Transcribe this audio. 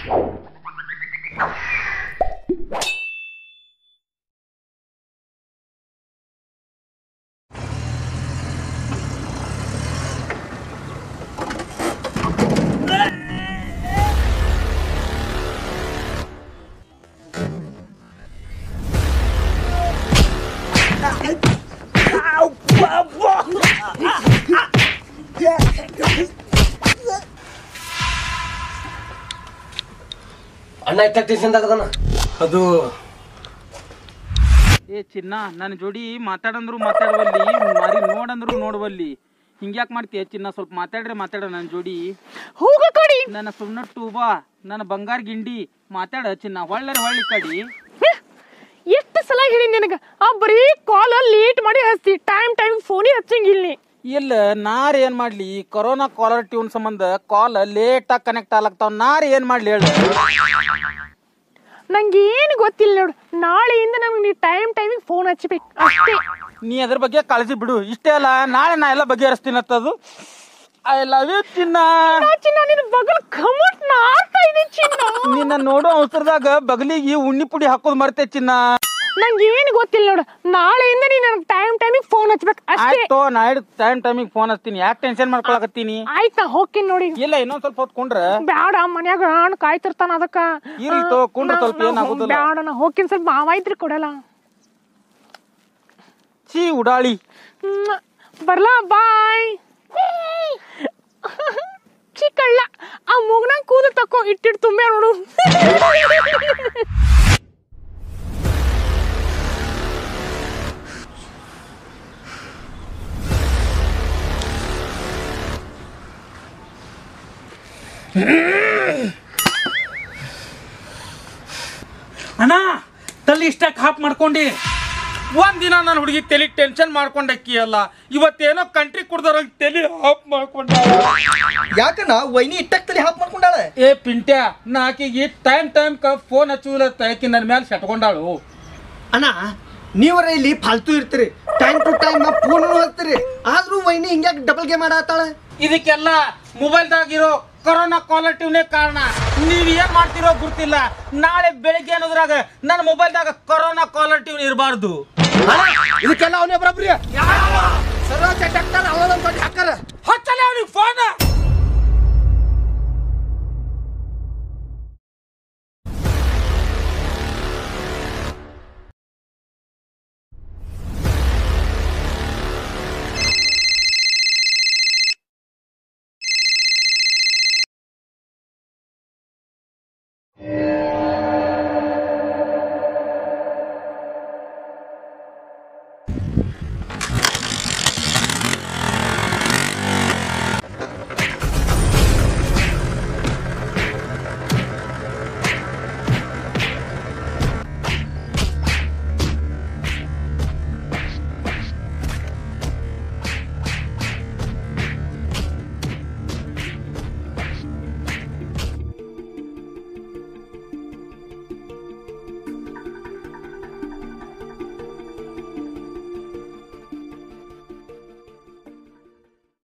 ಅಣ್ಣ ಇತ್ತ ಟೆನ್ಷನ್ ಆಗದಣ್ಣ ಅದು ಏ ಚಿನ್ನ ನನ್ನ ಜೋಡಿ ಮಾತಾಡಂದ್ರು ಮಾತಾಡವಲ್ಲಿ ಮಾರಿ ನೋಡಂದ್ರು ನೋಡವಲ್ಲಿ ಹಿಂಗ್ಯಾಕ್ ಮಾಡ್ತೀಯ ಚಿನ್ನ ಸ್ವಲ್ಪ ಮಾತಾಡ್ರೆ ಮಾತಾಡ ನನ್ನ ಜೋಡಿ ಹೋಗ ಕಡಿ ನನ್ನ ಸುಣ್ಣ ಟೂಬಾ ನನ್ನ ಬಂಗಾರ ಗಿಂಡಿ ಮಾತಾಡ ಚಿನ್ನ ಹೊಳ್ಳರ ಹೊಳ್ಳಿ ಕಡಿ ಎಷ್ಟು ಸಲ ಹೇಳಿ ನಿನಗ ಆ ಬರೀ ಕಾಲ್ ಲೇಟ್ ಮಾಡಿ ಹಚ್ತಿ ಟೈಮ್ ಟೈಮ್ ಫೋನಿಗೆ ಹಚ್ಚಂಗಿಲ್ಲ ನೀ. ಇಲ್ಲ ನಾರ್ ಏನ್ ಮಾಡ್ಲಿ ಕೊರೋನಾ ಕಾಲರ್ ಟ್ಯೂನ್ ಸಂಬಂಧ ಕಾಲ್ ಲೇಟ್ ಆಗಿ ಕನೆಕ್ಟ್ ಆಗ್ಲತ್ತಾವ ನಾರ್ ಏನ್ ಮಾಡ್ಲಿ ಹೇಳ ನಂಗೆ ಏನು ಗೊತ್ತಿಲ್ಲ ನೋಡು ನಾಳೆಯಿಂದ ನಮ್ಗೆ ನೀ ಟೈಮ್ ಟೈಮಿಗೆ ಫೋನ್ ಹಚ್ಚಬೇಕು ಅಷ್ಟೇ ನೀ ಅದ್ರ ಬಗ್ಗೆ ಕಾಳಜಿ ಬಿಡು ಇಷ್ಟೇ ಅಲ್ಲ ನಾಳೆ ನಾ ಎಲ್ಲ ಬಗೆಹರಿಸ್ತೀನಿ ಅಂತದು ಐ ಲವ್ ಯು ಚಿನ್ನ ನಾ ಚಿನ್ನ ನಿನ್ನ ಬಗಲ್ ಕಮಟ್ ನಾರ್ತಾ ಇದೆ ಚಿನ್ನ ನಿನ್ನ ನೋಡೋ ಅವಸರದಾಗ ಬಗಲಿಗೆ ಉಣ್ಣಿ ಪುಡಿ ಹಾಕೋದ್ ಮರ್ತೆ ಚಿನ್ನ ನಂಗೆ ಏನು ಗೊತ್ತಿಲ್ಲ ನೋಡು ನಾಳೆಯಿಂದ ನೀ ನನಗೆ ಟೈಮ್ ಟೈಮಿಗೆ ಫೋನ್ ಹಚ್ಬೇಕು ಅಷ್ಟೇ ಆಯ್ತು ನಾ ಹಿಡಿದು ಟೈಮ್ ಟೈಮಿಗೆ ಫೋನ್ ಹಚ್ತೀನಿ ಯಾಕೆ ಟೆನ್ಷನ್ ಮಾಡ್ಕೊಳಕತ್ತೀನಿ ಆಯ್ತು ನಾ ಹೋಗ್ತೀನಿ ನೋಡಿ ಇಲ್ಲ ಇನ್ನೊಂದ್ ಸ್ವಲ್ಪ ಹೊತ್ತು ಕುಂಡ್ರ ಬ್ಯಾಡ ಮನ್ಯಾಗ ಅಣ್ಣ ಕಾಯ್ತಿರ್ತಾನ ಅದಕ್ಕ ಇರ್ಲಿ ತಗೋ, ಕುಂಡ್ರು ನಾ- ಸ್ವಲ್ಪ ನಾ ಏನಾಗೋದಿಲ್ಲ. ಬ್ಯಾಡ ನಾ ಹೋಗ್ತೀನಿ ಸ್ವಲ್ಪ ಮಾವ ಇದ್ರೆ ಕೊಡಲ್ಲ ಚೀ ಉಡಾಳಿ ಮ್ಮ್. ಬರ್ಲಾ ಬಾಯ್ ಚಿಕ್ಕಳ್ಳ ಆ ಮೂಗ್ನ ಕೂದಲು ತಕೋ ಇಟ್ಟಿಟ್ಟು ತುಂಬೆ ನೋಡು ಅಣ್ಣ ತಲೆ ಇಷ್ಟಕ್ಕೆ ಹಾಪ್ ಮಾಡ್ಕೊಂಡಿ ಒಂದಿನ ನನ್ನ ಹುಡುಗಿ ತಲೆ ಟೆನ್ಷನ್ ಮಾಡ್ಕೊಂಡಕ್ಕಿ ಅಲ್ಲ ಇವತ್ತೇನೋ ಕಂಟ್ರಿ ಕುಡ್ದಾರ ತಲೆ ಹಾಪ್ ಮಾಡ್ಕೊಂಡ ಯಾಕನ ವೈನಿ ಇಟ್ಟಕ್ತಲಿ ಹಾಪ್ ಮಾಡ್ಕೊಂಡಾಳ ಏ ಪಿಂಟ್ಯಾ ನಾ ಆಕಿಗೆ ಟೈಮ್ ಟೈಮ್ ಕ ಫೋನ್ ಹಚ್ಚುವುದ ಆಕಿ ನನ್ನ ಮೇಲೆ ಸೆಟ್ಕೊಂಡಾಳು ಅಣ್ಣ ನೀವರ ಇಲ್ಲಿ ಫಾಲ್ತು ಇರ್ತೀರಿ ಟೈಮ್ ಟು ಟೈಮ್ ಫೋನ್ ಹಚ್ತೀರಿ ಆದ್ರೂ ವೈನಿ ಹಿಂಗ್ಯಾಕ್ ಡಬಲ್ ಗೇಮ್ ಆಡತ್ತಾಳ ಇದಕ್ಕೆಲ್ಲ ಮೊಬೈಲ್ದಾಗಿರೋ ಕೊರೋನಾ ಕ್ವಾಲಿಟಿವ್ನೇ ಕಾರಣ ನೀವ್ ಏನ್ ಮಾಡ್ತಿರೋ ಗುರ್ತಿಲ್ಲ ನಾಳೆ ಬೆಳಿಗ್ಗೆ ಅನ್ನೋದ್ರಾಗ ನನ್ನ ಮೊಬೈಲ್ದಾಗ ಕೊರೋನಾ ಕ್ವಾಲಿಟಿವ್ ಇರಬಾರ್ದು ಇದಕ್ಕೆಲ್ಲ ಅವನೇ ಬರಬ್ರಿ ಸರೋಜ ಡಾಕ್ಟರ್ ಅವಳೊಂದ್ ದೊಡ್ಡ ಹಾಕರ